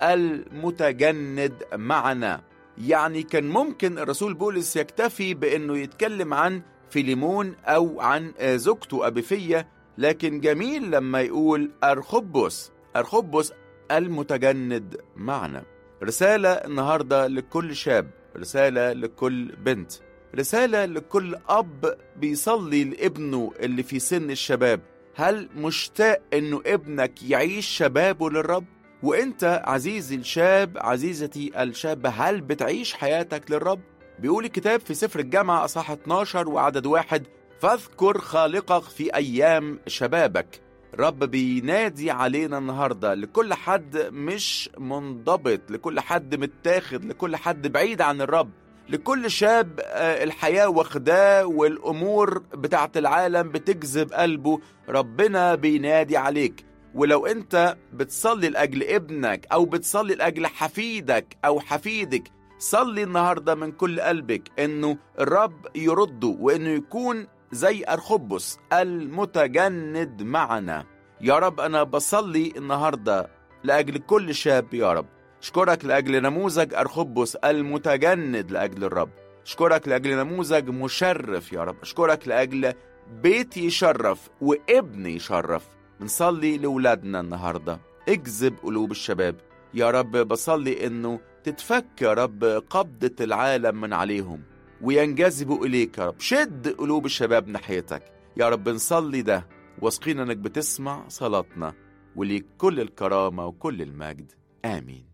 المتجند معنا يعني كان ممكن الرسول بولس يكتفي بأنه يتكلم عن فيليمون أو عن زوجته أبيفية لكن جميل لما يقول أرخبس أرخبس المتجند معنا رسالة النهاردة لكل شاب رسالة لكل بنت رسالة لكل أب بيصلي لابنه اللي في سن الشباب هل مشتاق انه ابنك يعيش شبابه للرب وانت عزيزي الشاب عزيزتي الشابة هل بتعيش حياتك للرب بيقول الكتاب في سفر الجامعة أصحاح 12 وعدد واحد فاذكر خالقك في أيام شبابك رب بينادي علينا النهارده لكل حد مش منضبط لكل حد متاخد لكل حد بعيد عن الرب لكل شاب الحياة واخداه والأمور بتاعت العالم بتجذب قلبه ربنا بينادي عليك ولو انت بتصلي لأجل ابنك أو بتصلي لأجل حفيدك أو حفيدك صلي النهاردة من كل قلبك انه الرب يرده وانه يكون زي أرخبس المتجند معنا يا رب أنا بصلي النهاردة لأجل كل شاب يا رب أشكرك لأجل نموذج أرخبس المتجند لأجل الرب أشكرك لأجل نموذج مشرف يا رب أشكرك لأجل بيت يشرف وابن يشرف بنصلي لولادنا النهاردة اجذب قلوب الشباب يا رب بصلي انه تتفك يا رب قبضة العالم من عليهم وينجذبوا إليك يا رب شد قلوب الشباب ناحيتك يا رب نصلي ده واثقين انك بتسمع صلاتنا وليك كل الكرامة وكل المجد آمين